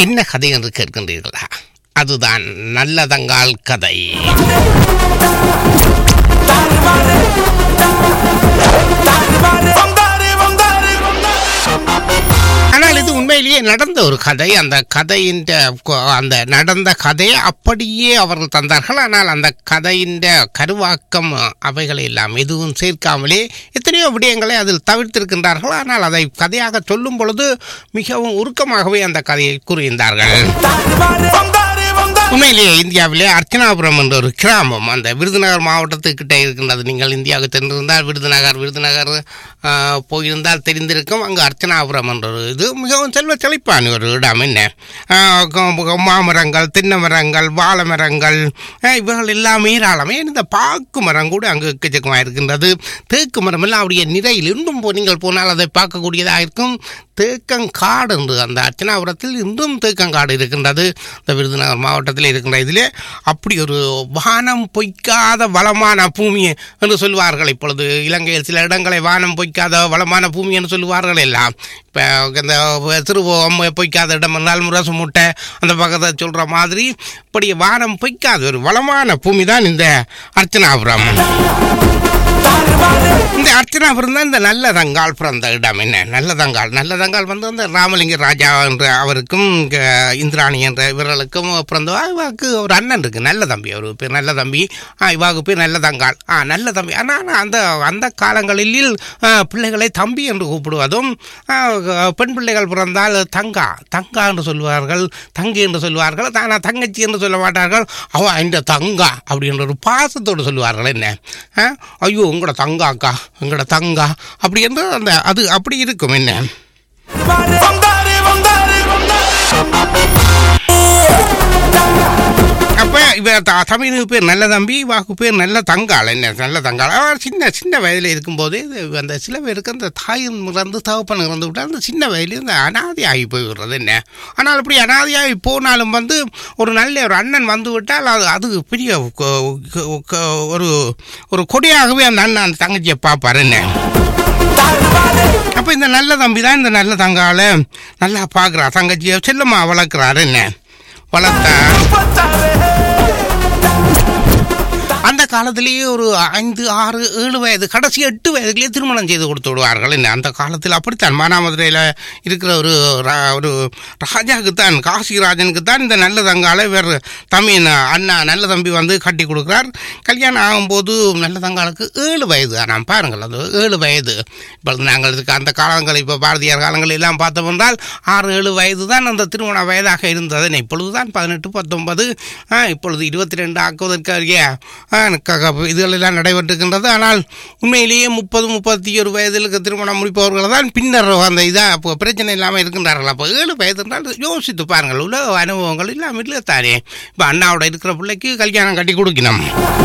என்ன கதை என்று கேட்கின்றீர்களா அதுதான் நல்லதங்கால் கதை ஆனால் இது உண்மையிலேயே நடந்த ஒரு கதை அந்த கதையின் அந்த நடந்த கதையை அப்படியே அவர்கள் தந்தார்கள் ஆனால் அந்த கதையின் கருவாக்கம் அவைகளை எல்லாம் எதுவும் சேர்க்காமலே எத்தனையோ விடயங்களை அதில் தவிர்த்திருக்கின்றார்கள் ஆனால் அதை கதையாக சொல்லும் பொழுது மிகவும் உருக்கமாகவே அந்த கதையை கூறியிருந்தார்கள் உண்மையிலேயே இந்தியாவிலே அர்ச்சனாபுரம் என்ற ஒரு கிராமம் அந்த விருதுநகர் மாவட்டத்துக்கிட்ட இருக்கின்றது நீங்கள் இந்தியாவுக்கு சென்றிருந்தால் விருதுநகர் விருதுநகர் ஆ, போயிருந்தால் தெரிந்திருக்கும் அங்கு அர்ச்சனாபுரம் என்ற ஒரு இது மிகவும் செல்வ செழிப்பான ஒரு இடம் என்ன ஆ, க- மாமரங்கள் தென்னை மரங்கள் வாழை மரங்கள் ஆ, இவைகள் எல்லாமே ஏராளமே இந்த பாக்கு மரம் கூட அங்கு எக்கச்சக்கமாக இருக்கின்றது தேக்கு மரம் எல்லாம் அப்படியே நிறையில் இன்னும் போ- நீங்கள் போனால் அதை பார்க்கக்கூடியதாக இருக்கும் தேக்கங்காடு என்று அந்த அர்ச்சனாபுரத்தில் இன்றும் தேக்கங்காடு இருக்கின்றது இந்த விருதுநகர் மாவட்டத்தில் இருக்கின்ற இதிலே அப்படி ஒரு வானம் பொய்க்காத வளமான பூமி என்று சொல்வார்கள் இப்பொழுது இலங்கையில் சில இடங்களை வானம் பொய்க்காத வளமான பூமி என்று சொல்வார்கள் எல்லாம் இப்போ இந்த திருவோம் பொய்க்காத இடம் என்றால் முரசு முட்டை அந்த பக்கத்தை சொல்கிற மாதிரி இப்படி வானம் பொய்க்காத ஒரு வளமான பூமி தான் இந்த அர்ச்சனாபுரம் இந்த அர்ச்சனாபுரம் தான் இந்த நல்லதங்கால் பிறந்த இடம் என்ன நல்லதங்கால் நல்லதங்கால் வந்து அந்த ராமலிங்க ராஜா என்ற அவருக்கும் இங்க இந்திராணி என்ற இவர்களுக்கும் பிறந்த இவாக்கு ஒரு அண்ணன் இருக்கு நல்ல தம்பி அவர் பேர் நல்ல தம்பி ஆ, இவாக்கு பேர் நல்லதங்கால் ஆ நல்ல தம்பி ஆனால் அந்த அந்த காலங்களில் ஆ, பிள்ளைகளை தம்பி என்று கூப்பிடுவதும் ஆ, பெண் பிள்ளைகள் பிறந்தால் தங்கா தங்கா என்று சொல்வார்கள் தங்கி என்று சொல்வார்கள் ஆனால் தங்கச்சி என்று சொல்ல மாட்டார்கள் அவ இந்த தங்கா அப்படின்ற ஒரு பாசத்தோடு சொல்லுவார்கள் என்ன ஆ? ஐயோ உங்களோட தங்காக்கா உங்களோட தங்கா அப்படி என்று அந்த அது அப்படி இருக்கும் என்ன அப்ப இவ த- தமிழுக்கு பேர் நல்ல தம்பி வாக்கு பேர் நல்ல தங்காள் என்ன நல்ல தங்காள் அவர் சின்ன சின்ன வயதில் இருக்கும்போதே இது அந்த சில பேருக்கு அந்த தாயும் இறந்து தகப்பன் இறந்து விட்டால் அந்த சின்ன வயதில் இந்த அனாதை ஆகி போய்விடுறது என்ன ஆனால் அப்படி அனாதையாகி போனாலும் வந்து ஒரு நல்ல ஒரு அண்ணன் வந்து விட்டால் அது அது பெரிய கொ- கொ- கொ- ஒரு ஒரு கொடியாகவே அந்த அண்ணன் அந்த தங்கச்சியை பார்ப்பார் என்ன அப்ப இந்த நல்ல தம்பி தான் இந்த நல்ல தங்கால நல்லா பார்க்குறா தங்கச்சியை செல்லம்மா வளர்க்குறாரு என்ன வளர்த்தா அந்த காலத்திலேயே ஒரு ஐந்து ஆறு ஏழு வயது கடைசி எட்டு வயதுலேயே திருமணம் செய்து கொடுத்து விடுவார்கள் என்ன அந்த காலத்தில் அப்படித்தான் மானாமதுரையில் இருக்கிற ஒரு ரா- ஒரு ராஜாவுக்கு தான் காசிராஜனுக்கு தான் இந்த நல்ல தங்கால வேறு தம்பி அண்ணா நல்ல தம்பி வந்து கட்டி கொடுக்குறார் கல்யாணம் ஆகும்போது நல்ல தங்காலுக்கு ஏழு வயது ஆனால் பாருங்கள் அது ஏழு வயது இப்போ நாங்கள் இதுக்கு அந்த காலங்கள் இப்போ பாரதியார் காலங்கள் எல்லாம் பார்த்தோம் என்றால் ஆறு ஏழு வயது தான் அந்த திருமண வயதாக இருந்தது இப்பொழுது தான் பதினெட்டு பத்தொன்பது ஆ, இப்பொழுது இருபத்தி ரெண்டு ஆக்குவதற்காக ஆ, க- க- இதுகளெல்லாம் நடைபெற்றிருக்கின்றது ஆனால் உண்மையிலேயே முப்பது முப்பத்தி ஒரு வயதிலுக்கு திருமணம் முடிப்பவர்கள் தான் பின்னர் அந்த இதாக இப்போ பிரச்சனை இல்லாமல் இருக்கின்றார்கள் அப்போ ஏழு வயது என்றால் யோசித்து பாருங்கள் உலக அனுபவங்கள் இல்லாமல் இல்லை தானே இப்போ அண்ணாவோட இருக்கிற பிள்ளைக்கு கல்யாணம் கட்டி கொடுக்கணும்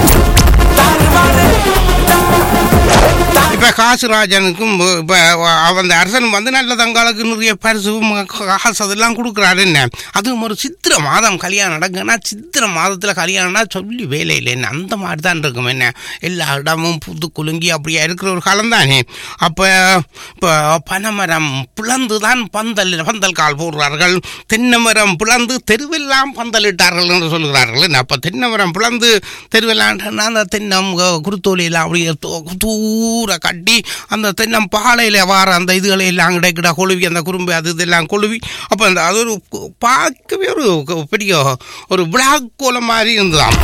இப்போ காசுராஜனுக்கும் இப்போ அந்த அரசன் வந்து நல்ல தங்காலுக்கு நிறைய பரிசு ம- காசு அதெல்லாம் கொடுக்குறாரு என்ன அதுவும் ஒரு சித்திர மாதம் கல்யாணம் நடக்குன்னா சித்திர மாதத்தில் கல்யாணம்னா சொல்லி வேலை இல்லை என்ன அந்த மாதிரி தான் இருக்கும் என்ன எல்லா இடமும் புது குலுங்கி அப்படியே இருக்கிற ஒரு காலம் தானே அப்போ இப்போ பனைமரம் பிளந்து தான் பந்தல் பந்தல் கால் போடுறார்கள் தென்னை மரம் பிளந்து தெருவெல்லாம் பந்தலிட்டார்கள் என்று சொல்கிறார்கள் என்ன அப்போ தென்னை மரம் பிளந்து தெருவெல்லாம் அந்த தென்னம் க- குருத்தோலையெல்லாம் அப்படியே தூ- தூர கட்டி அந்த தென்னம் பாலையில் வார அந்த இதுகளை எல்லாம் கிடைக்கிட கொழுவி அந்த குறும்பு அது இதெல்லாம் கொழுவி அப்போ அந்த அது ஒரு கு- பார்க்கவே ஒரு கு- பெரிய ஒரு விழாக் கோலம் மாதிரி இருந்ததாம்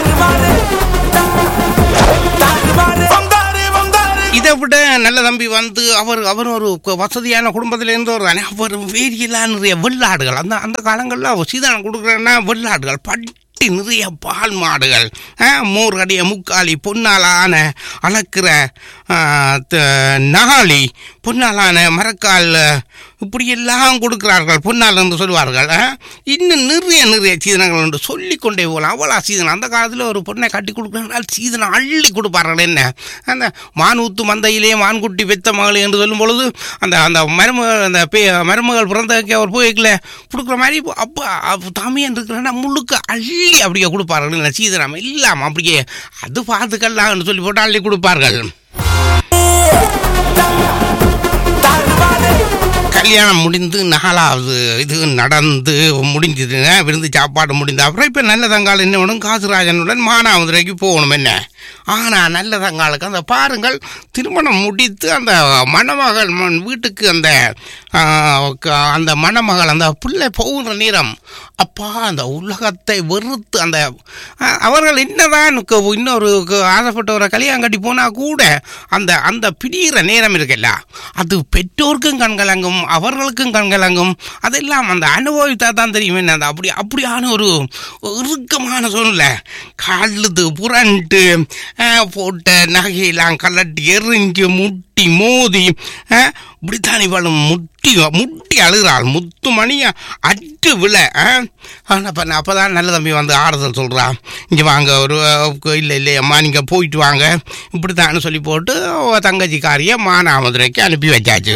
இதை விட நல்ல தம்பி வந்து அவர் அவர் ஒரு கு- வசதியான குடும்பத்தில் இருந்தவர் தானே அவர் வேரியெல்லாம் நிறைய வெள்ளாடுகள் அந்த அந்த காலங்களில் சீதனம் கொடுக்குறேன்னா வெள்ளாடுகள் பட்டி நிறைய பால் மாடுகள் ஆ, மோர் அடிய முக்காலி பொன்னாலான அளக்கிற ஆ, த- நகாலி பொன்னாலான மரக்கால் இப்படியெல்லாம் கொடுக்கிறார்கள் பொன்னால் என்று சொல்வார்கள் ஆ? இன்னும் நிறைய நிறைய சீதனங்கள் உண்டு சொல்லிக்கொண்டே போகலாம் அவ்வளோ சீதனம் அந்த காலத்தில் ஒரு பொண்ணை கட்டி கொடுக்குறாங்க சீதனம் அள்ளி கொடுப்பார்கள் என்ன அந்த மானூத்து மந்தையிலே மான்குட்டி வெத்த மகள் என்று சொல்லும் பொழுது அந்த அந்த மருமகள் அந்த பே மருமகள் பிறந்ததுக்கு அவர் போய்க்கல கொடுக்குற மாதிரி அப்போ தமியன் இருக்கிறன்னா முழுக்க அள்ளி அப்படியே கொடுப்பார்கள் என்ன சீதனம் இல்லாமல் அப்படியே அது பார்த்துக்கலாம்னு சொல்லி போட்டு அள்ளி கொடுப்பார்கள் கல்யாணம் முடிந்து நாலாவது இது நடந்து முடிஞ்சதுங்க விருந்து சாப்பாடு முடிந்த அப்புறம் இப்போ நல்ல தங்கால் என்ன வேணும் காசுராஜனுடன் மானாமதுரைக்கு போகணும் என்ன ஆனால் நல்ல தங்காலுக்கு அந்த பாருங்கள் திருமணம் முடித்து அந்த மணமகள் ம- வீட்டுக்கு அந்த ஆ, க- அந்த மணமகள் அந்த பிள்ளை போகிற நேரம் அப்பா அந்த உலகத்தை வெறுத்து அந்த ஆ, அவர்கள் என்னதான் க- இன்னொரு க- ஆசைப்பட்டவரை கல்யாணம் கட்டி போனால் கூட அந்த அந்த பிடிகிற நேரம் இருக்குல்ல அது பெற்றோருக்கும் கண்கலங்கும் அவர்களுக்கும் கண்கலங்கும் அதெல்லாம் அந்த அனுபவித்தா தான் தெரியும் என்ன அந்த அப்படி அப்படியான ஒரு இறுக்கமான சூழ்நிலை கழுது புரண்டு அஹ், போட்ட நகையெல்லாம் கலட்டி எறிஞ்சு முட்டி மோதி அஹ், இப்படித்தான் இவளும் முட்டி முட்டி அழுகிறாள் முத்து மணியை அட்டு விழ அப்போ அப்போ தான் நல்ல தம்பி வந்து ஆறுதல் சொல்கிறான் இங்கே வாங்க ஒரு இல்லை இல்லை அம்மா நீங்கள் போயிட்டு வாங்க இப்படி தான் சொல்லி போட்டு அவ தங்கச்சிக்காரியை மானாமதுரைக்கு அனுப்பி வச்சாச்சு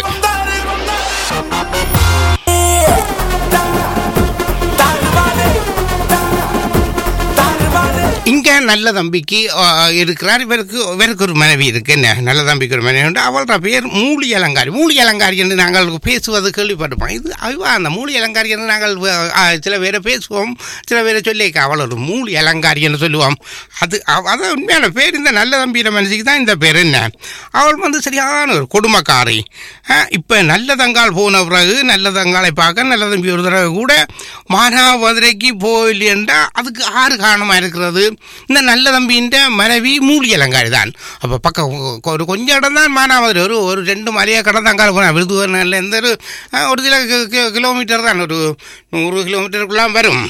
இங்கே நல்ல தம்பிக்கு அஹ், இருக்கிறார் இவருக்கு இவருக்கு ஒரு மனைவி இருக்கு என்ன நல்ல தம்பிக்கு ஒரு மனைவி உண்டு அவளோட பேர் மூலி அலங்காரி மூலி அலங்காரி என்று நாங்கள் பேசுவது கேள்விப்பட்டிருப்போம் இது அதுவா அந்த மூலி அலங்காரி என்று நாங்கள் அஹ், சில பேரை பேசுவோம் சில பேரை சொல்லி அவள் ஒரு மூலி அலங்காரி என்று சொல்லுவோம் அது அவ- அதான் உண்மையான பேர் இந்த நல்ல தம்பியிட மனுஷிக்கு தான் இந்த பேர் என்ன அவள் வந்து சரியான ஒரு கொடுமைக்காரி இப்போ நல்ல தங்கால் போன பிறகு நல்ல தங்காலை பார்க்க நல்ல தம்பி ஒரு தடவை கூட மானாமதுரைக்கு போயில்லையண்டா அதுக்கு ஆறு காரணமாக இருக்கிறது இந்த நல்ல தம்பியின் மனைவி மூலி அலங்காரி தான் அப்போ பக்கம் ஒரு கொஞ்சம் இடம் தான் மானாமதுரை ஒரு ஒரு ரெண்டு மலையாக கடந்தாங்கால போனேன் விருதுவரில் எந்த ஒரு அஹ், ஒரு சில கி- கி- கிலோமீட்டர் தான் ஒரு நூறு கிலோமீட்டருக்குலாம் வரும்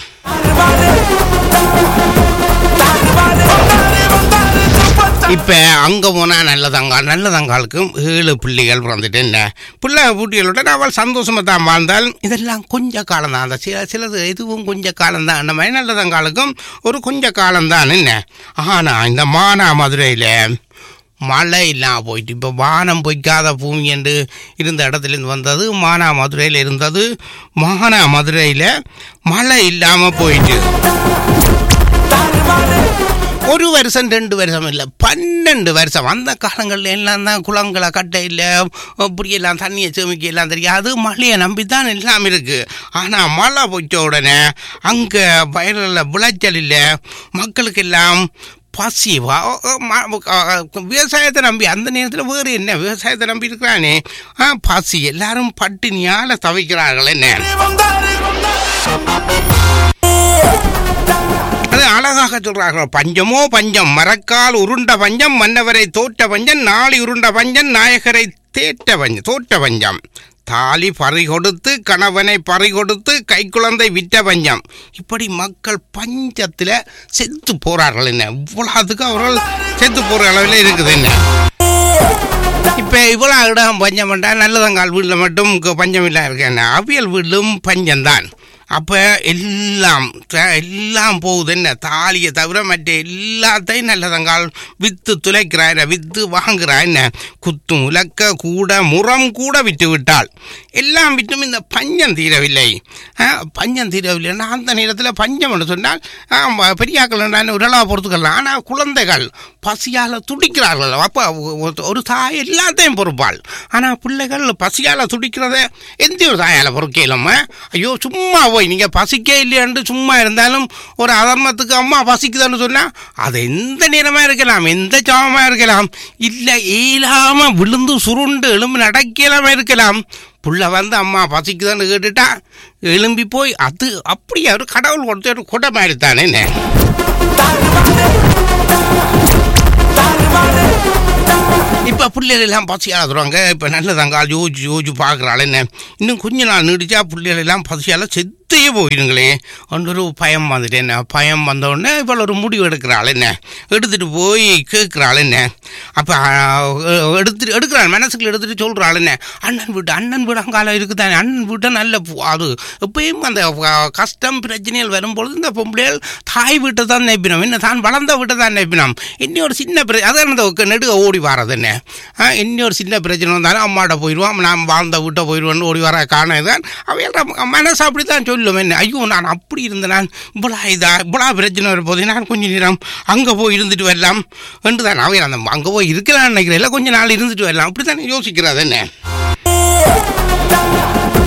இப்போ அங்கே போனால் நல்லதங்கா நல்லதங்காலுக்கும் ஏழு பிள்ளைகள் பிறந்துட்டு என்ன பிள்ளை பூட்டிகளுடன் அவள் சந்தோஷமாக தான் வாழ்ந்தால் இதெல்லாம் கொஞ்ச காலம் தான் அந்த சில சிலது இதுவும் கொஞ்ச காலம் தான் அந்த மாதிரி நல்லதங்காலுக்கும் ஒரு கொஞ்ச காலம் தான் என்ன ஆனால் இந்த மானா மதுரையில் மழை இல்லாம போயிட்டு இப்போ வானம் பொய்க்காத பூமி என்று இருந்த இடத்துலேருந்து வந்தது மானா மதுரையில் இருந்தது மானா மதுரையில் மழை இல்லாமல் போயிட்டு ஒரு வருஷம் ரெண்டு வருஷம் இல்லை பன்னெண்டு வருஷம் அந்த காலங்களில் எல்லாம் தான் குளங்களை கட்டை இல்லை இப்படியெல்லாம் தண்ணியை சேமிக்க எல்லாம் தெரியாது மழையை நம்பி தான் எல்லாம் இருக்குது ஆனால் மழை போயிட்ட உடனே அங்கே வயலில் விளைச்சல் இல்லை மக்களுக்கு எல்லாம் பசி வா- ம- ம- விவசாயத்தை நம்பி அந்த நேரத்தில் வேறு என்ன விவசாயத்தை நம்பி இருக்கிறானே ஆ பசி எல்லாரும் பட்டினியால் தவிக்கிறார்கள் என்ன அது அழகாக சொல்றார்கள் பஞ்சமோ பஞ்சம் மரக்கால் உருண்ட பஞ்சம் மன்னவரை தோற்ற பஞ்சம் நாளை உருண்ட பஞ்சம் நாயகரை தேற்ற பஞ்சம் தோற்ற பஞ்சம் தாலி பறி கொடுத்து கணவனை பறி கொடுத்து கைக்குழந்தை விட்ட பஞ்சம் இப்படி மக்கள் பஞ்சத்தில் செத்து போறார்கள் என்ன இவ்வளவுக்கு அவர்கள் செத்து போற அளவில் இருக்குது என்ன இப்போ இவ்வளோ இடம் பஞ்சம் பண்ணால் நல்லதங்கால் வீட்டில் மட்டும் க- பஞ்சம் இல்லை இருக்கு என்ன அவியல் வீட்டிலும் பஞ்சம்தான் அப்போ எல்லாம் த- எல்லாம் போகுது என்ன தாலியை தவிர மற்ற எல்லாத்தையும் நல்லதங்கால் வித்து துளைக்கிறாய் வித்து வாங்குறாய் என்ன குத்தும் உலக்க கூட முறம் கூட விட்டு விட்டாள் எல்லாம் விட்டும் இந்த பஞ்சம் தீரவில்லை ஆ, பஞ்சம் தீரவில்லைன்னா அந்த நேரத்தில் பஞ்சம் என்று சொன்னால் ஆ, பெரியாக்கள் என்ன உடலாக பொறுத்துக்கலாம் ஆனால் குழந்தைகள் பசியால் துடிக்கிறார்கள் அப்போ ஒரு தாய் எல்லாத்தையும் பொறுப்பாள் ஆனால் பிள்ளைகள் பசியால் துடிக்கிறத எந்த ஒரு தாயால் பொறுக்கலாமா ஐயோ சும்மா போய் நீங்கள் பசிக்கே இல்லையாண்டு சும்மா இருந்தாலும் ஒரு அதர்மத்துக்கு அம்மா பசிக்குதுன்னு சொன்னால் அது எந்த நேரமாக இருக்கலாம் எந்த சாமமாக இருக்கலாம் இல்லை இயலாமல் விழுந்து சுருண்டு எலும்பு நடக்கலாமல் இருக்கலாம் புள்ள வந்து அம்மா பசிக்குதான்னு கேட்டுட்டா எழும்பி போய் அது அப்படியே ஒரு கடவுள் கொடுத்த ஒரு குடை மாதிரி தானே என்ன இப்போ பிள்ளைகள் எல்லாம் பசியால் தருவாங்க இப்போ நல்லதாங்க யோசிச்சு யோசிச்சு பார்க்குறாள் என்ன இன்னும் கொஞ்ச நாள் நீடிச்சா பிள்ளைகள் எல்லாம் பசியால் செத்தையே போயிடுங்களே ஒரு பயம் வந்துட்டு என்ன பயம் வந்த உடனே இவள் ஒரு முடிவு எடுக்கிறாள் என்ன எடுத்துட்டு போய் கேட்குறாள் என்ன அப்போ எடுத்துட்டு எடுக்கிறாள் மனசுக்குள்ள எடுத்துட்டு சொல்கிறாள் என்ன அண்ணன் வீட்டு அண்ணன் வீடு அங்கால இருக்குதானே அண்ணன் வீட்டை நல்ல பு- அது எப்பயும் அந்த அஹ், கஷ்டம் பிரச்சனைகள் வரும்பொழுது இந்த பொம்பளைகள் தாய் வீட்டை தான் நினைப்பினோம் என்ன தான் வளர்ந்த வீட்டை தான் நினைப்பினோம் இன்னும் ஒரு சின்ன பிர அதான் அந்த க- நெடுக ஓடி வர்றது என்ன ஆ, இன்னும் ஒரு சின்ன பிரச்சனை வந்தாலும் அம்மாட்ட போயிடுவான் நான் வாழ்ந்த வீட்டை போயிடுவேன்னு ஓடி வர காரணம் அவையெல்லாம் மனசு அப்படி தான் சொல்லும் என்ன ஐயோ நான் அப்படி இருந்தேன் நான் இவ்வளோ இதா இவ்வளோ பிரச்சனை வரும்போது நான் கொஞ்ச நேரம் அங்கே போய் இருந்துட்டு வரலாம் என்று தான் அவையில் அந்த அங்கே போய் இருக்கலாம்னு நினைக்கிறேன் இல்லை கொஞ்ச நாள் இருந்துட்டு வரலாம் அப்படி தானே யோசிக்கிறது என்ன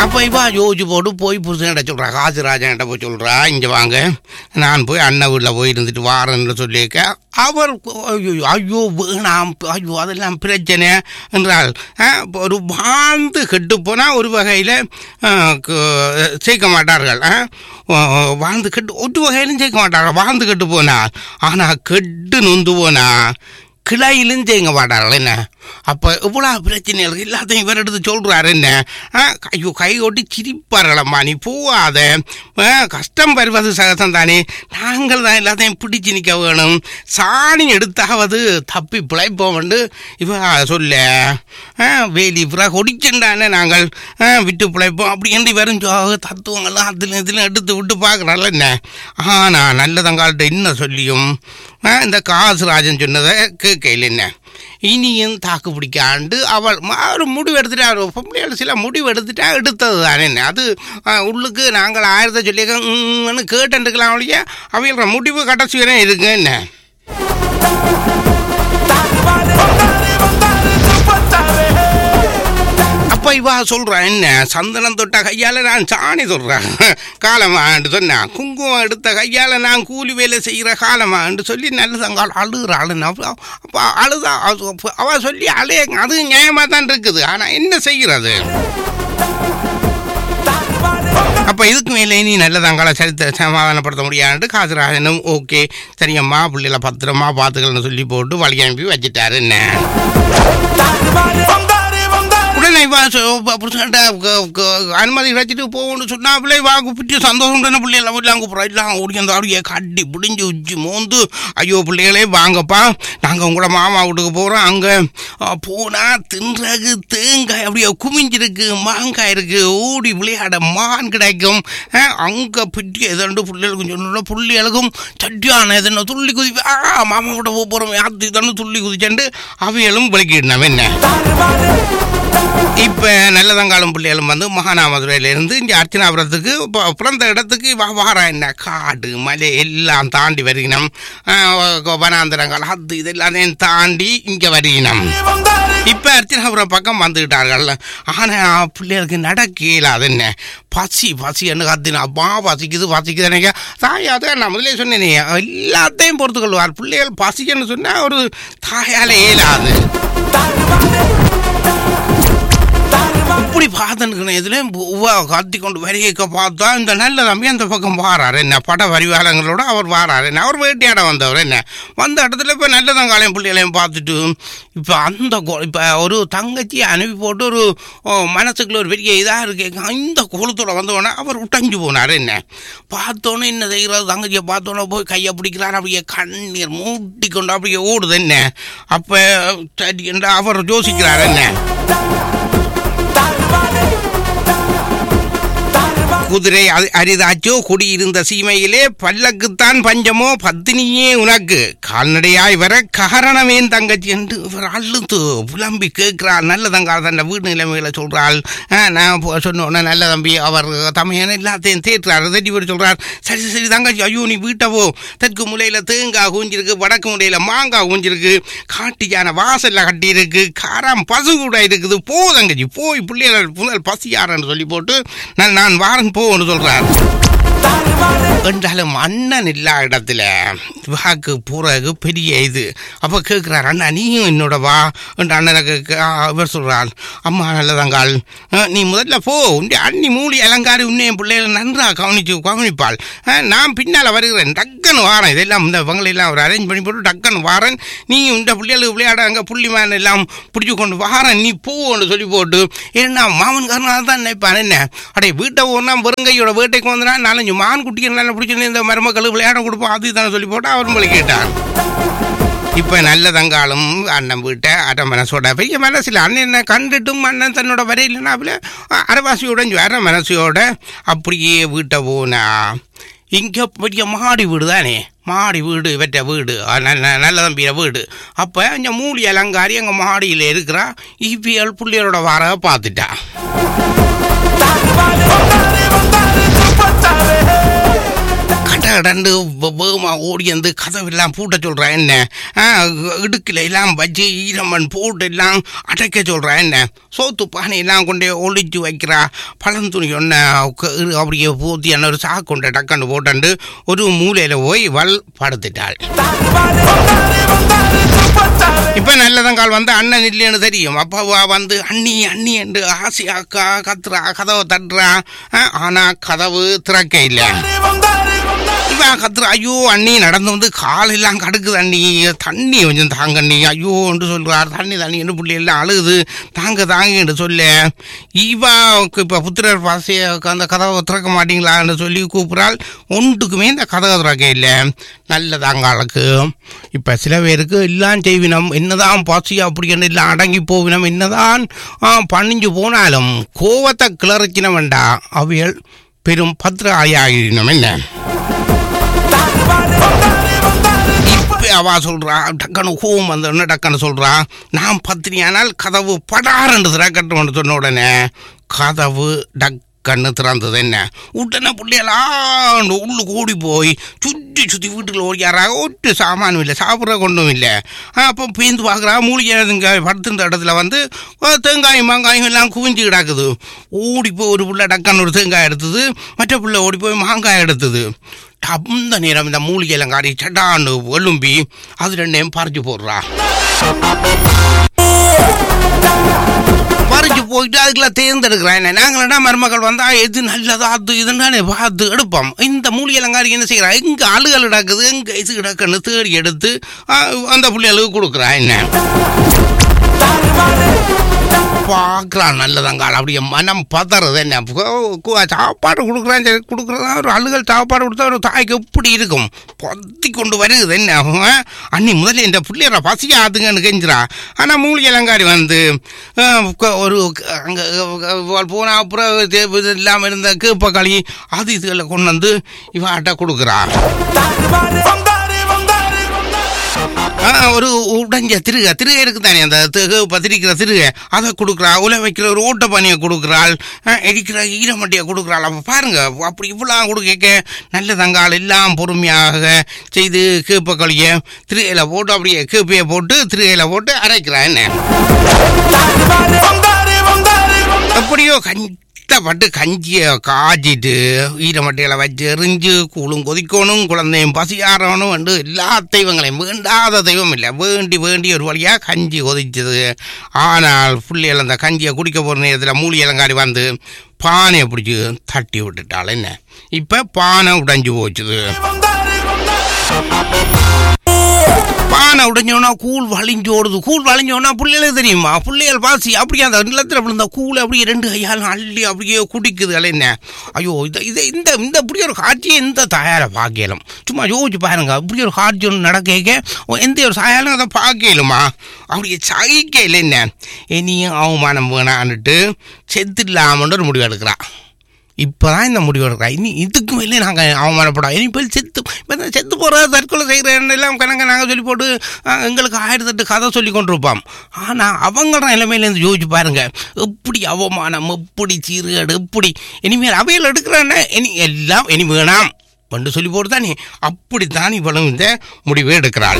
அப்போ இவா யோசிச்சு போட்டு போய் புருஷன்கிட்ட சொல்கிறா காசிராஜன்கிட்ட போய் சொல்கிறா இங்கே வாங்க நான் போய் அண்ணன் வீட்டில் போய் இருந்துட்டு வாரேன்னு சொல்லியிருக்க அவர் ஐயோ ஐயோ வேணாம் ஐயோ அதெல்லாம் பிரச்சனை என்றால் ஆ, இப்ப ஒரு வாழ்ந்து கெட்டு போனால் ஒரு வகையில் சேர்க்க மாட்டார்கள் ஆ, வாழ்ந்து கெட்டு ஒரு வகையிலும் சேர்க்க மாட்டார்கள் வாழ்ந்து கெட்டு போனால் ஆனால் கெட்டு நொந்து போனால் கிளையிலும் செய்ய மாட்டார்கள் என்ன அப்போ இவ்வளோ பிரச்சனைகள் எல்லாத்தையும் இவர் எடுத்து சொல்கிறாரு என்ன ஆ, ஐயோ கை கொட்டி சிரிப்பார்களம்மா நீ போகாத ஆ, கஷ்டம் வருவது சகசம் தானே நாங்கள் தான் எல்லாத்தையும் பிடிச்சு நிற்க வேணும் சாணி எடுத்தாவது தப்பி பிழைப்போம்னு இவ சொல்ல ஆ, வேலி புறா கொடிச்சுண்டானே நாங்கள் ஆ, விட்டு பிழைப்போம் அப்படி என்று வரும் ஜோ- தத்துவங்கள்லாம் அதில் இதில் எடுத்து விட்டு பார்க்குறாள் என்ன ஆனால் நல்லதங்கால்கிட்ட என்ன சொல்லியும் ஆ, இந்த காசுராஜன் சொன்னதை கேட்கல என்ன இனியும் தாக்கு பிடிக்காண்டு அவள் ம- ஒரு முடிவு எடுத்துட்டா ஒரு பொம்பளையாள் சில முடிவு எடுத்துட்டா எடுத்தது தானே என்ன அது ஆ, உள்ளுக்கு நாங்கள் ஆயிரத்தை சொல்லியிருக்கோம் கேட்டுருக்கலாம் ஒழிய அவையோட முடிவு கடைசி வரை இருக்கு என்ன அப்ப இவா சொல்றா என்ன சந்தனம் தொட்ட கையால நான் சாணி தொடுறேன் காலமான்னு சொன்னா குங்குமம் எடுத்த கையால நான் கூலி வேலை செய்கிற காலமான்னு சொல்லி நல்லதங்கால் அழுகிறாள் அப்ப அழுதா அது- அவ சொல்லி அழைய அது நியாயமா தான் இருக்குது ஆனா என்ன செய்கிறது அப்ப இதுக்கு மேலே நீ நல்லதாங்கால சரித்த சமாதானப்படுத்த முடியாதுன்ட்டு காசுராஜனும் ஓகே சரியம்மா பிள்ளைகளை பத்திரமா பார்த்துக்கலன்னு சொல்லி போட்டு வழி அனுப்பி வச்சுட்டாரு என்ன உடனே இவா சொ- ப- புருஷன்ட்ட க- க- அனுமதி வச்சுட்டு போகணும்னு சொன்னா பிள்ளை வா கூப்பிட்டு சந்தோஷம் தானே பிள்ளை எல்லாம் எல்லாம் கூப்பிட்றோம் எல்லாம் ஓடி அந்த அப்படியே கட்டி பிடிஞ்சி உச்சி மோந்து ஐயோ பிள்ளைகளே வாங்கப்பா நாங்கள் உங்களோட மாமா வீட்டுக்கு போகிறோம் அங்கே போனால் தின்றகு தேங்காய் அப்படியே குமிஞ்சிருக்கு மாங்காய் இருக்கு ஓடி விளையாட மான் கிடைக்கும் அங்கே பிடி எதண்டு பிள்ளைகளுக்கும் சொன்னோம் பிள்ளைகளுக்கும் சட்டியான எதன துள்ளி குதி ஆ மாமா விட போக போகிறோம் யாத்து தண்ணு துள்ளி குதிச்சண்டு அவைகளும் விளக்கிடணும் என்ன இப்போ நல்லதங்காலம் பிள்ளைகளும் வந்து மகாநாமதுரையிலேருந்து இங்கே அர்ச்சனாபுரத்துக்கு இப்போ பிறந்த இடத்துக்கு வா வாரா என்ன காடு மலை எல்லாம் தாண்டி வருகினம் ஆஹ் வனாந்தரங்கள் அது இது எல்லாத்தையும் தாண்டி இங்கே வருகினம் இப்போ அர்ச்சனாபுரம் பக்கம் வந்துக்கிட்டார்கள் ஆனால் பிள்ளைகளுக்கு நடக்க இயலாது என்ன பசி பசி என்ன கத்தினா அப்பா பசிக்குது பசிக்குது எனக்கு தாய் அதான் நான் முதலே சொன்னேனே எல்லாத்தையும் பொறுத்து கொள்வார் பிள்ளைகள் பசிக்குன்னு சொன்னால் ஒரு தாயால் இயலாது இப்படி பார்த்துன்னு இதுல கத்தி கொண்டு வரிகைக்க பார்த்தா இந்த நல்ல தம்பி அந்த பக்கம் வாராரு என்ன பட வரிவாளங்களோட அவர் வாராரு என்ன அவர் வேட்டையாட வந்தவர் என்ன வந்த இடத்துல இப்போ நல்லதங்காலையும் பிள்ளைகளையும் பார்த்துட்டு இப்போ அந்த இப்போ ஒரு தங்கச்சி அனுப்பி போட்டு ஒரு ஓ, மனசுக்குள்ள ஒரு பெரிய இதாக இருக்கு இந்த கோலத்தோட வந்தவொடனே அவர் உடைஞ்சு போனார் என்ன பார்த்தோன்னே என்ன செய்கிறது தங்கச்சியை பார்த்தோன்னே போய் கையை பிடிக்கிறார் அப்படியே கண்ணீர் மூட்டி கொண்டு அப்படியே ஓடுது என்ன அப்போ சரி என்று அவர் யோசிக்கிறார் என்ன குதிரை அரி- அரிதாச்சோ குடியிருந்த சீமையிலே பல்லக்குத்தான் பஞ்சமோ பத்தினியே உனக்கு கால்நடையாய் வர காரணமேன் தங்கச்சி என்று இவர் அழுத்து புலம்பி கேட்கிறாள் நல்ல தங்கா தன் வீடு நிலைமைகளை சொல்றாள் ஆ, நான் போ- சொன்ன உடனே நல்ல தம்பி அவர் தமையன் எல்லாத்தையும் தேற்றுறாரு தட்டி போட்டு சொல்றார் சரி சரி தங்கச்சி ஐயோ நீ வீட்டை போ தெற்கு முலையில தேங்காய் கூஞ்சிருக்கு வடக்கு முலையில மாங்காய் கூஞ்சிருக்கு காட்டு யானை வாசல்ல கட்டி இருக்கு காரம் பசு கூட இருக்குது போ தங்கச்சி போய் பிள்ளைகள் முதல் பசியாரன்னு சொல்லி போட்டு நான் நான் வாரன் போன்னு சொல்றார் என்றாலும் அண்ணன் இல்லா இடத்துல வாக்கு பிறகு பெரிய இது அப்போ கேட்குறாரு அண்ணா நீயும் என்னோட வா என்று அண்ணனுக்கு கே- ஆ, இவர் சொல்கிறாள் அம்மா நல்லதங்காள் அஹ், நீ முதல்ல போ உன்னை அண்ணி மூடி அலங்காரி உன்னை என் பிள்ளைகளை நன்றாக கவனிச்சு கவனிப்பாள் அஹ், நான் பின்னால் வருகிறேன் டக்குன்னு வாரேன் இதெல்லாம் இந்த இவங்களெல்லாம் ஒரு அரேஞ்ச் பண்ணி போட்டு டக்குன்னு வாரேன் நீ இந்த பிள்ளைகளுக்கு விளையாட அங்கே புள்ளிமான் எல்லாம் பிடிச்சி கொண்டு வாரேன் நீ போன்னு சொல்லி போட்டு ஏன்னா மாமன் காரணம் தான் நினைப்பான் என்ன அடே வீட்டை ஒன்றா வெறுங்கையோட வீட்டைக்கு வந்தனா நாலஞ்சு மான் குட்டிகள் நல்லா பிடிச்சிருந்து இந்த மருமக்கள் விளையாட கொடுப்போம் அது தானே சொல்லி போட்டு அவர் மொழி கேட்டான் இப்போ நல்ல தங்காலும் அண்ணன் வீட்டை அரை மனசோட பெரிய மனசில் அண்ணன் என்ன கண்டுட்டும் அண்ணன் தன்னோட வரையிலனா அவள அரைவாசியோட அரை மனசையோட அப்படியே வீட்டை போனா இங்கே பெரிய மாடி வீடு தானே மாடி வீடு இவற்ற வீடு அஹ் நல்ல நல்ல தம்பிய வீடு அப்போ இங்கே மூலி அலங்காரி அங்கே மாடியில் இருக்கிறா இபிஎல் பிள்ளைகளோட வர பார்த்துட்டா கட கடண்டு வேகமா ஓடி வந்து கதவெல்லாம் பூட்ட சொல்றா என்ன ஆ, இடுக்குல எல்லாம் வச்சு ஈரமண் போட்டு எல்லாம் அடைக்க சொல்றா என்ன சோத்து பானை எல்லாம் கொண்டு ஒளிச்சு வைக்கிறா பழந்துணி ஒன்ன அப்படியே பூத்தி என்ன ஒரு சாக்கு கொண்டு டக்கண்டு போட்டு ஒரு மூலையில போய் வல் படுத்துட்டாள் இப்ப நல்லதங்கால் வந்து அண்ணன் இல்லைன்னு தெரியும் அப்பாவா வந்து அண்ணி அண்ணி என்று ஆசையா க- கத்துறா கதவை தட்டுறா ஆ, ஆனா கதவு திறக்க இல்லை இவன் கத்துறா ஐயோ அண்ணி நடந்து வந்து காலெல்லாம் கடுக்குது அண்ணி தண்ணி கொஞ்சம் தாங்க அண்ணி ஐயோ என்று சொல்றார் தண்ணி தண்ணி என்று பிள்ளை எல்லாம் அழுகுது தாங்க தாங்க என்று சொல்ல இவா இப்போ புத்திரர் பாசைய அந்த கதவை திறக்க மாட்டீங்களான்னு சொல்லி கூப்பிட்றாள் ஒன்றுக்குமே இந்த கதவை திறக்க இல்லை நல்ல தாங்காளுக்கு இப்போ சில பேருக்கு எல்லாம் செய்வினம் என்னதான் பாசி அப்படின்னு எல்லாம் அடங்கி போவினம் என்னதான் ஆ, பணிஞ்சு போனாலும் கோவத்தை கிளறிச்சின வேண்டாம் அவியல் பெரும் பத்திராளியாகினோம் என்ன இப்ப அவ சொல்றா டக்குனு கோவம் வந்தோடனே டக்குன்னு சொல்றா நான் பத்தினியானால் கதவு படாரண்டு திறக்கட்டும் சொன்ன உடனே கதவு டக்குன்னு திறந்தது என்ன உடனே பிள்ளையெல்லாம் உள்ளு கூடி போய் சுற்றி சுற்றி வீட்டுக்குள்ள ஓடியாராக ஒட்டு சாமானும் இல்லை சாப்பிட்ற கொண்டும் இல்லை அப்போ பேந்து பார்க்குறா மூலிகை இங்க படுத்துருந்த இடத்துல வந்து அஹ், தேங்காயும் மாங்காயும் எல்லாம் குவிஞ்சு கிடக்குது ஓடி போய் ஒரு பிள்ளை டக்குன்னு ஒரு தேங்காய் எடுத்தது மற்ற பிள்ளை ஓடி போய் மாங்காய் எடுத்தது அந்த நேரம் இந்த மூலிகையெல்லாம் காரி சட்டான்னு எலும்பி அது ரெண்டையும் பறிச்சு போடுறா பறிச்சு போயிட்டு அதுக்கெல்லாம் தேர்ந்தெடுக்கிறேன் என்ன நாங்களா மருமகள் வந்தா எது நல்லதா அது இதுன்னு பார்த்து எடுப்போம் இந்த மூலிகைலங்காரி என்ன செய்கிறா எங்க அழுகல் கிடக்குது எங்க இது கிடக்குன்னு தேடி எடுத்து ஆ, அந்த பிள்ளைகளுக்கு கொடுக்குறா என்ன பார்க்குறான் நல்லதாங்கால் அப்படியே மனம் பதறது என்ன கு- கு- சாப்பாடு கொடுக்குறான் சரி கொடுக்குறதா ஒரு அழுகல் சாப்பாடு கொடுத்தா ஒரு தாய்க்கு எப்படி இருக்கும் பொத்தி கொண்டு வருகுது என்ன ஆ? அண்ணி முதல்ல இந்த பிள்ளையரை பசியா ஆத்துங்கன்னு கெஞ்சுறா ஆனால் மூலிகை அலங்காரி வந்து ஆ, க- ஒரு அங்கே போனால் அப்புறம் இது- இது இல்லாமல் இருந்த கீப்பக்களி அது இதுகளை கொண்டு வந்து இவாட்ட கொடுக்குறா ஆ, ஒரு உடைஞ்ச திருக திருக இருக்குதானே அந்த திரு பத்திரிக்கிற திருக அதை கொடுக்குறா உல வைக்கிற ஒரு ஓட்ட பனியை கொடுக்குறாள் ஆ, எரிக்கிற ஈரமட்டியை கொடுக்குறாள் அப்போ பாருங்க அப்படி இவ்வளோ கொடுக்க நல்ல தங்கால் எல்லாம் பொறுமையாக செய்து கீப்பக்களியை திருகையில் போட்டு அப்படியே கீப்பையை போட்டு திருகையில் போட்டு அரைக்கிறா என்ன எப்படியோ கஷ்டப்பட்டு கஞ்சியை காய்ச்சிட்டு ஈரமட்டைகளை வச்சு எரிஞ்சு கூழும் கொதிக்கணும் குழந்தையும் பசியாரணும் வந்து எல்லா தெய்வங்களையும் வேண்டாத தெய்வம் இல்லை வேண்டி வேண்டி ஒரு வழியாக கஞ்சி கொதிச்சது ஆனால் பிள்ளைகள் அந்த கஞ்சியை குடிக்க போகிற நேரத்தில் மூலி அலங்காரி வந்து பானையை பிடிச்சி தட்டி விட்டுட்டாள் என்ன இப்போ பானை உடைஞ்சு போச்சுது பானை உடைஞ்சோன்னா கூழ் வலிஞ்சு ஓடுது கூழ் வலிஞ்சோன்னா பிள்ளைகளுக்கு தெரியுமா பிள்ளைகள் பாசி அப்படியே அந்த நிலத்தில் விழுந்த கூழ் அப்படியே ரெண்டு கையாலும் அள்ளி அப்படியே குடிக்குது அல்ல என்ன ஐயோ இது இது இந்த இந்த இப்படி ஒரு காட்சியை எந்த தாயாரை பார்க்கலும் சும்மா யோசிச்சு பாருங்க இப்படி ஒரு காட்சி ஒன்று நடக்க எந்த ஒரு தாயாலும் அதை பார்க்கலுமா அப்படியே சகிக்கல என்ன இனியும் அவமானம் வேணான்னுட்டு செத்து இல்லாமன்னு ஒரு முடிவு எடுக்கிறா இப்போ தான் இந்த முடிவு எடுக்கிறா இனி இதுக்கு மேலே நாங்கள் அவமானப்படும் இனி போய் செத்து இப்போ இந்த செத்து போகிற தற்கொலை செய்கிறேன் எல்லாம் கணக்க நாங்கள் சொல்லி போட்டு ஆ, எங்களுக்கு ஆயிரத்தெட்டு கதை சொல்லி கொண்டிருப்போம் ஆனால் அவங்கள நிலைமையிலேருந்து யோசிச்சு பாருங்க எப்படி அவமானம் எப்படி சீர்கேடு எப்படி இனிமேல் அவையில் எடுக்கிறானே இனி எல்லாம் இனி வேணாம் என்று சொல்லி போட்டு தானே அப்படித்தான் இவளும் இந்த முடிவை எடுக்கிறாள்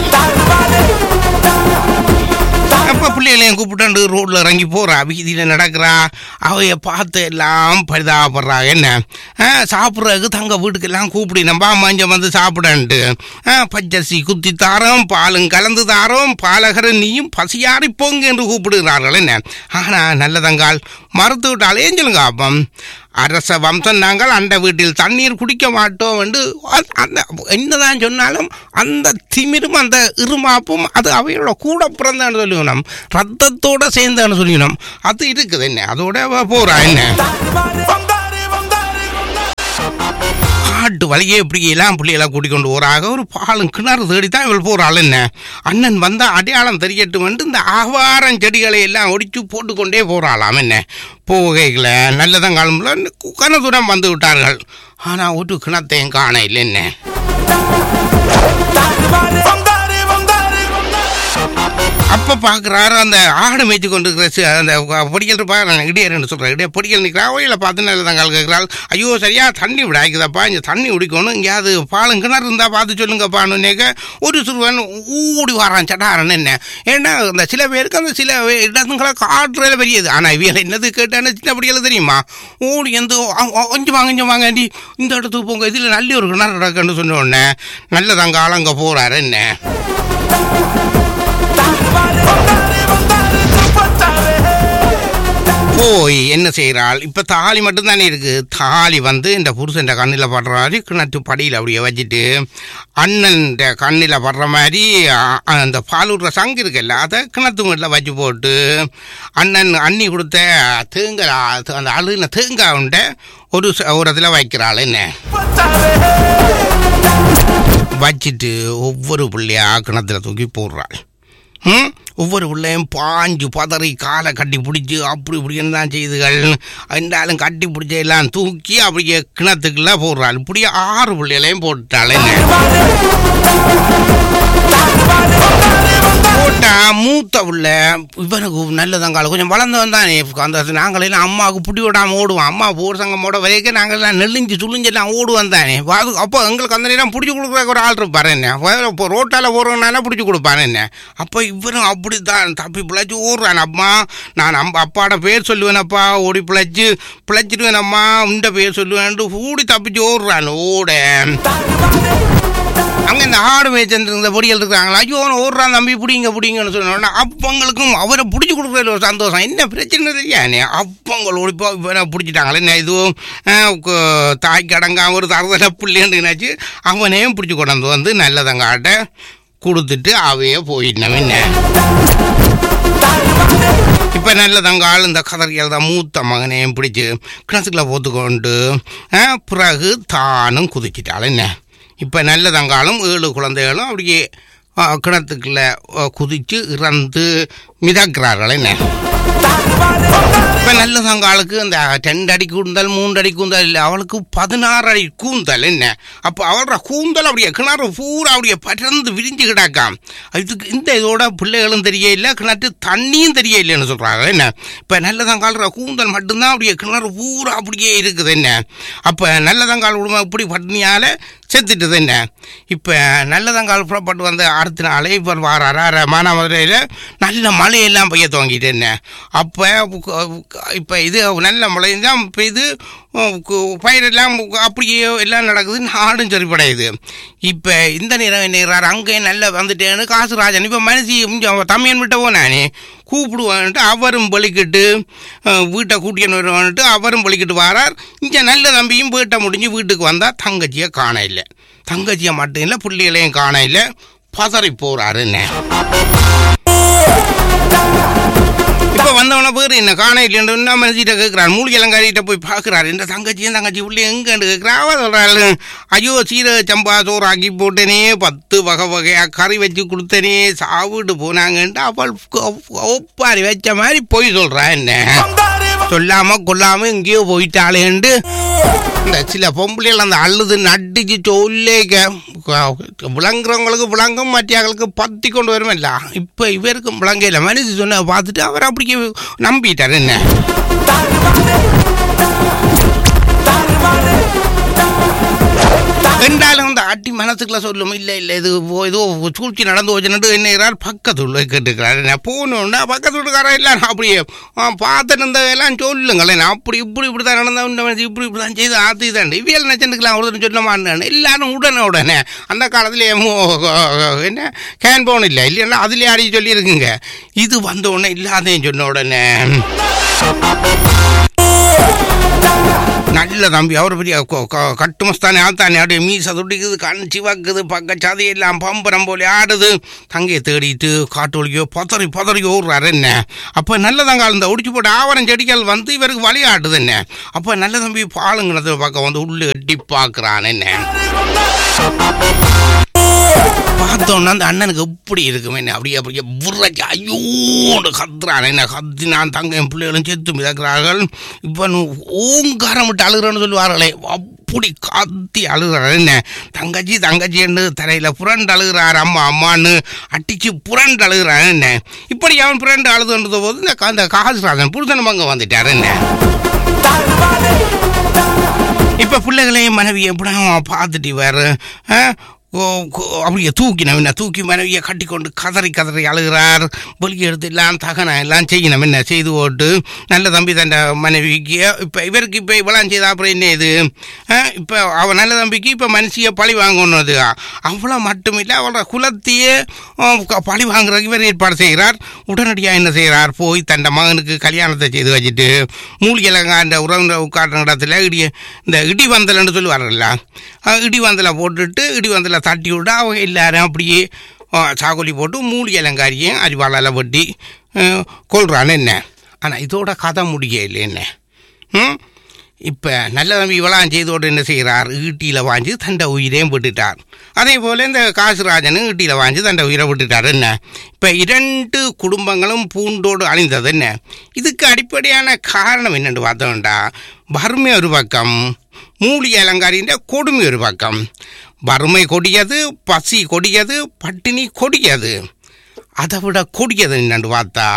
அப்போ பிள்ளைகளையும் கூப்பிட்டு ரோட்ல இறங்கி போறா வீதியில் நடக்கிறா அவைய பார்த்து எல்லாம் பரிதாபப்படுறா என்ன ஆ, சாப்பிட்றதுக்கு தங்க வீட்டுக்கு எல்லாம் கூப்பிடி நம்ம மஞ்சள் வந்து சாப்பிடன்ட்டு ஆ, பச்சரிசி குத்தி தாரோம் பாலும் கலந்து தாரோம் பாலகர் நீயும் பசியாரி போங்க என்று கூப்பிடுகிறார்கள் என்ன ஆனா நல்லதங்கால் மறுத்து விட்டாலே சொல்லுங்க அப்பம் அரச வம்சம் நாங்கள் அந்த வீட்டில் தண்ணீர் குடிக்க மாட்டோம் என்று அ- அந்த என்னதான் சொன்னாலும் அந்த திமிரும் அந்த இருமாப்பும் அது அவையோட கூட பிறந்தான்னு சொல்லிக்கணும் ரத்தத்தோட சேர்ந்தான்னு சொல்லிக்கணும் அது இருக்குது என்ன அதோட அவ போறா என்ன காட்டு வழியே இப்படி எல்லாம் பிள்ளையெல்லாம் கூட்டிக் கொண்டு போறாக ஒரு பாலும் கிணறு தேடி தான் இவள் போறாள் என்ன அண்ணன் வந்தா அடையாளம் தெரியட்டும் என்று இந்த ஆவாரம் செடிகளை எல்லாம் ஒடிச்சு போட்டுக்கொண்டே போறாளாம் என்ன போகைகளை நல்லதான் காலம்ல கன தூரம் வந்து விட்டார்கள் ஆனா ஒரு கிணத்தையும் காண இல்லை என்ன அப்ப பாக்குறாரு அந்த ஆடு மேய்ச்சி கொண்டு இருக்கிற சி- அந்த பொடிகள் இருப்பா நான் இடையர்னு சொல்றேன் இடையே பொடிகள் நிற்கிறா வழியில பார்த்து நல்லதாங்க கேட்கிறாள் ஐயோ சரியா தண்ணி விடாய்க்குதாப்பா இங்க தண்ணி குடிக்கணும் எங்கேயாவது பாலும் கிணறு இருந்தா பார்த்து சொல்லுங்கப்பான்னு நேக்க ஒரு சிறுவன் ஊடி வரான் சட்டாரன் என்ன ஏன்னா அந்த சில பேருக்கு அந்த சில இடத்துங்களை காட்டுறதுல பெரியது ஆனா இவியல் என்னது கேட்டான்னு சின்ன படிகள் தெரியுமா ஓடி எந்த கொஞ்சம் வாங்க கொஞ்சம் வாங்க டி இந்த இடத்துக்கு போங்க இதுல நல்ல ஒரு கிணறு நடக்குன்னு சொன்ன உடனே நல்லதாங்க ஆளங்க போறாரு என்ன போய் என்ன செய்கிறாள் இப்போ தாலி மட்டும்தானே இருக்கு தாலி வந்து இந்த புருஷன் கண்ணில் படுற மாதிரி கிணத்து படியில் அப்படியே வச்சுட்டு அண்ணன் கண்ணில் படுற மாதிரி அ- அந்த பாலூடுற சங்கு இருக்குல்ல அதை கிணத்து வீட்டில் வச்சு போட்டு அண்ணன் அண்ணி கொடுத்த தேங்காய் அந்த அழுகின தேங்காய் உண்டை ஒரு ச- ஒரு இடத்துல வைக்கிறாள் என்ன வச்சுட்டு ஒவ்வொரு பிள்ளையா கிணத்துல தூக்கி போடுறாள் ம் ஒவ்வொரு பிள்ளையும் பாஞ்சு பதறி காலை கட்டி பிடிச்சி அப்படி இப்படின்னு தான் செய்துகள் இருந்தாலும் கட்டி பிடிச்ச எல்லாம் தூக்கி அப்படியே கிணத்துக்குள்ள போடுறாள் இப்படியே ஆறு பிள்ளைகளையும் போட்டாள் என்ன போட்டா மூத்த உள்ள இவனுக்கு நல்லதங்கால கொஞ்சம் வளர்ந்தவன் தானே அந்த நாங்களெல்லாம் அம்மாவுக்கு புடி விடாம ஓடுவோம் அம்மா போர் சங்கமோட வரைக்கும் நாங்கள்லாம் நெல்லிஞ்சு சுழிஞ்சு எல்லாம் ஓடுவோம் தானே அது அப்போ எங்களுக்கு அந்த நேரம் பிடிச்சி கொடுக்குற ஒரு ஆள் இருப்பாரு என்ன இப்போ ரோட்டால் போகிறவனால பிடிச்சி கொடுப்பாரு என்ன அப்போ இவரும் அப்படி தான் தப்பி பிழைச்சி ஓடுறான் அம்மா நான் அம்ப அப்பாட பேர் சொல்லுவேனப்பா ஓடி பிழைச்சி பிழைச்சிடுவேன் அம்மா இந்த பேர் சொல்லுவேன்ட்டு ஊடி தப்பிச்சு ஓடுறான் ஓட அங்க இந்த ஆடு மேய்ச்சல் இருந்த பொடிகள் இருக்கிறாங்களா ஐயோ அவன் ஓடுறான் தம்பி பிடிங்க பிடிங்கன்னு சொன்னோன்னா அப்பங்களுக்கும் அவரை பிடிச்சி கொடுக்குறதுல ஒரு சந்தோஷம் என்ன பிரச்சனை தெரியானே அப்பங்கள் ஓடிப்போ இவனை பிடிச்சிட்டாங்களே என்ன இதுவும் அஹ், கு- தாய் கடங்கா ஒரு தரதல பிள்ளைன்னுனாச்சு அவனையும் பிடிச்சி கொண்டாந்து வந்து நல்லதங்காட்ட கொடுத்துட்டு அவையே போயிட்டவன் என்ன இப்போ நல்ல தங்கால் இந்த கதறியல் தான் மூத்த மகனையும் பிடிச்சு கிணத்துக்குள்ள போத்துக்கொண்டு அஹ், பிறகு தானும் குதிச்சிட்டாள் என்ன இப்போ நல்ல தங்காலும் ஏழு குழந்தைகளும் அப்படியே அஹ், கிணத்துக்குள்ள அஹ், குதிச்சு இறந்து மிதக்கிறார்கள் என்ன இப்போ நல்ல தங்காளுக்கு அந்த ரெண்டு அடி கூந்தல் மூன்று அடி கூந்தல் இல்லை அவளுக்கு பதினாறு அடி கூந்தல் என்ன அப்போ அவளோட கூந்தல் அப்படியே கிணறு பூரா அப்படியே பறந்து விரிஞ்சு கிடக்காம் இதுக்கு இந்த இதோட பிள்ளைகளும் தெரியல கிணற்று தண்ணியும் தெரியலைன்னு சொல்கிறாங்க என்ன இப்போ நல்லதங்கால்ற கூந்தல் மட்டும்தான் அப்படியே கிணறு பூரா அப்படியே இருக்குது என்ன அப்போ நல்லதங்கால் உடம்பு இப்படி பட்டினியால் செத்துட்டுது என்ன இப்போ நல்லதங்கால் புறப்பட்டு வந்த அடுத்த நாளே இப்போ வார மானாமதுரையில் நல்ல மழையெல்லாம் பெய்ய துவங்கிட்டு என்ன அப்போ இப்போ இது நல்ல மழை தான் பெய்து உம், கு- பயிரெல்லாம் அப்படியே எல்லாம் நடக்குது நாடும் சரிப்படையுது இப்போ இந்த நேரம் என்ன நேரம் அங்கே நல்லா வந்துட்டேன்னு காசுராஜன் இப்போ மனசி கொஞ்சம் தம்பியன் விட்ட போனானே கூப்பிடுவான்ட்டு அவரும் பலிக்கிட்டு அஹ், வீட்டை கூட்டின்னு வருவான்ட்டு அவரும் பலிக்கிட்டு வாரார் இங்கே நல்ல தம்பியும் வீட்டை முடிஞ்சு வீட்டுக்கு வந்தால் தங்கச்சியை காண இல்லை தங்கச்சியை மட்டும் இல்லை பிள்ளைகளையும் காண இல்லை பதறி போகிறாரு என்ன இப்போ வந்தவன பேர் என்ன காண இல்லைன்னு மனசிட்ட கேட்குறான் மூலிகலங்காரிட்ட போய் பார்க்குறாரு இந்த தங்கச்சியும் தங்கச்சி உள்ளே எங்கன்னு கேட்குறா அவ சொல்கிறாள் ஐயோ சீரக சம்பா சோறு ஆக்கி போட்டேனே பத்து வகை வகையாக கறி வச்சு கொடுத்தனே சாப்பிட்டு போனாங்கன்ட்டு அவள் ஒப்பாரி வச்ச மாதிரி போய் சொல்கிறா என்ன சொல்லாம கொல்லாம எங்கேயோ போயிட்டாளேன்ட்டு இந்த சில பொம்பளைகள் அந்த அழுது நட்டிச்சு சொல்லேக்க விளங்குறவங்களுக்கு விளங்கும் மற்றவங்களுக்கு பத்தி கொண்டு வருமில்ல இப்போ இவருக்கும் விளங்கையில் மனுஷி சொன்ன பார்த்துட்டு அவர் அப்படியே நம்பிட்டார் என்ன என்றாலும் இந்த அட்டி மனசுக்குள்ள சொல்லும் இல்லை இல்லை இது ஓ- ஏதோ சூழ்ச்சி நடந்து வச்சுட்டு என்ன இருக்கிறார் பக்கத்து உள்ள கேட்டுக்கிறார் என்ன போகணுன்னா பக்கத்து வீட்டுக்காரன் எல்லாரும் அப்படியே ஆ, பார்த்துட்டு இருந்ததெல்லாம் சொல்லுங்களேன் அப்படி இப்படி இப்படி தான் நடந்தா இந்த மனுஷன் இப்படி இப்படி தான் செய்து ஆத்து இதாண்டு இவியல் நச்சண்டுக்கலாம் ஒருத்தர் சொல்ல மாட்டேன் எல்லாரும் உடனே உடனே அந்த காலத்துல மோ- என்ன கேன் போன் இல்லை இல்லைன்னா அதுலேயே அடி சொல்லியிருக்குங்க இது வந்த உடனே இல்லாதையும் சொன்ன உடனே நல்ல தம்பி அவர் பெரிய கொ- கொ- கட்டுமஸ்தானே ஆத்தானே அப்படியே மீச துடிக்குது கண் சிவக்குது பக்க சதை எல்லாம் பம்பரம் போல ஆடுது தங்கையை தேடிட்டு காட்டு வலிக்கோ பதறி பதறி ஓடுறாரு என்ன அப்போ நல்லதங்க இந்த ஒடிச்சு போட்ட ஆவரம் செடிகள் வந்து இவருக்கு வழியாட்டுது என்ன அப்போ நல்ல தம்பி பாலுங்கிறத பக்கம் வந்து உள்ள எட்டி பார்க்குறான் என்ன பார்த்தோன்னா அந்த அண்ணனுக்கு எப்படி இருக்கும் என்ன அப்படியே அப்படியே புர்ரச்சு ஐயோன்னு கத்துறான் என்ன கத்தி நான் தங்க என் பிள்ளைகளும் செத்து மிதக்கிறார்கள் இப்போ ஓங்காரம் விட்டு அழுகிறேன்னு சொல்லுவார்களே அப்படி அப்படி காத்தி அழுகிறார் என்ன தங்கச்சி தங்கச்சின்னு தரையில் புரண்டு அழுகிறார் அம்மா அம்மான்னு அடிச்சு புரண்டு அழுகிறார் என்ன இப்படி அவன் புரண்டு அழுதுன்ற போது இந்த கா- அந்த காசுராஜன் புருஷன் அங்கே வந்துட்டார் என்ன இப்போ பிள்ளைகளையும் மனைவியை எப்படி பார்த்துட்டு வேறு அப்படியே தூக்கினோம் என்ன தூக்கி மனைவியை கட்டி கொண்டு கதறி கதறி அழுகிறார் வெளியே எடுத்து எல்லாம் தகனம் எல்லாம் செய்யணும் என்ன செய்து போட்டு நல்ல தம்பி தண்ட மனைவிக்கு இப்போ இவருக்கு இப்போ இவ்வளோ செய்த அப்புறம் என்ன இது இப்போ அவன் நல்ல தம்பிக்கு இப்போ மனுஷியை பழி வாங்கணுது அவ்வளோ மட்டும் இல்லை அவளோட குலத்தையே அஹ், க- பழி வாங்குறதுக்கு இவர் ஏற்பாடு செய்கிறார் உடனடியாக என்ன செய்கிறார் போய் தன் மகனுக்கு கல்யாணத்தை செய்து வச்சுட்டு மூலிகைலங்க அந்த உறவினர் உட்காட்டுற இடத்துல இடி இந்த இடி வந்தலன்னு சொல்லுவார்கள்ல அஹ் இடி வந்தலை போட்டுட்டு இடி வந்தலை தட்டி விட்டு அவங்க எல்லாரும் அப்படியே அஹ், சாகுலி போட்டு மூலிகை அலங்காரியும் அறிவாளால் வெட்டி அஹ், கொல்றான்னு என்ன ஆனால் இதோட கதை முடியல என்ன ம் இப்போ நல்ல தம்பி இவளாம் செய்தோடு என்ன செய்கிறார் ஈட்டியில் வாங்கி தண்டை உயிரையும் விட்டுட்டார் அதே போல் இந்த காசுராஜனும் ஈட்டியில் வாங்கி தண்டை உயிரை விட்டுட்டார் என்ன இப்போ இரண்டு குடும்பங்களும் பூண்டோடு அழிந்தது என்ன இதுக்கு அடிப்படையான காரணம் என்னென்னு பார்த்தோம்டா வறுமை ஒரு பக்கம் மூலிகை அலங்காரின்ற கொடுமை ஒரு பக்கம் வறுமை கொடியது பசி கொடியது பட்டினி கொடியது அதை விட கொடியது என்னன்னு பார்த்தா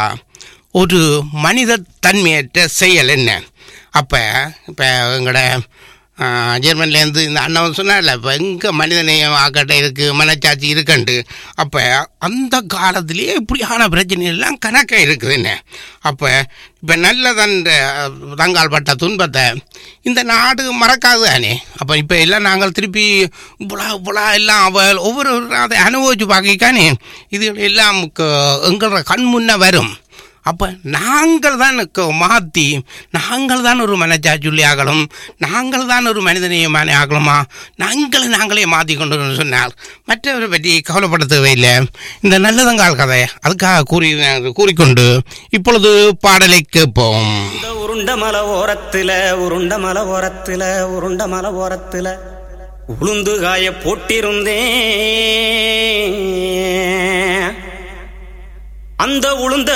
ஒரு மனித தன்மையற்ற செயல் என்ன அப்போ இப்போ எங்களோட ஜெர்மன்லேருந்து இந்த அண்ணன் சொன்னார்ல இப்போ எங்கே மனிதநேயம் ஆக்கட்டை இருக்குது மனச்சாட்சி இருக்குன்ட்டு அப்போ அந்த காலத்திலேயே இப்படியான பிரச்சனை எல்லாம் கணக்காக இருக்குது என்ன அப்போ இப்போ நல்ல தந்த தங்கால் பட்ட துன்பத்தை இந்த நாடு மறக்காது தானே அப்போ இப்போ எல்லாம் நாங்கள் திருப்பி புலா புலா எல்லாம் அவ ஒவ்வொரு அதை அனுபவிச்சு பார்க்கானே இது எல்லாம் க- எங்களோட கண் முன்ன வரும் அப்போ நாங்கள் தான் க- மாற்றி நாங்கள் தான் ஒரு மனச்சாச்சுள்ளி ஆகணும் நாங்கள் தான் ஒரு மனிதநேயமான ஆகணுமா நாங்களை நாங்களே மாற்றி கொண்டு வரணும்னு சொன்னார் மற்றவரை பற்றி கவலைப்பட தேவையில்லை இந்த நல்லதங்கால் கதை அதுக்காக கூறி கூறிக்கொண்டு இப்பொழுது பாடலை கேட்போம் இந்த உருண்ட மலை ஓரத்துல உருண்ட மலை ஓரத்துல உருண்ட மலை ஓரத்துல உளுந்து காய போட்டிருந்தேன் அந்த உளுந்த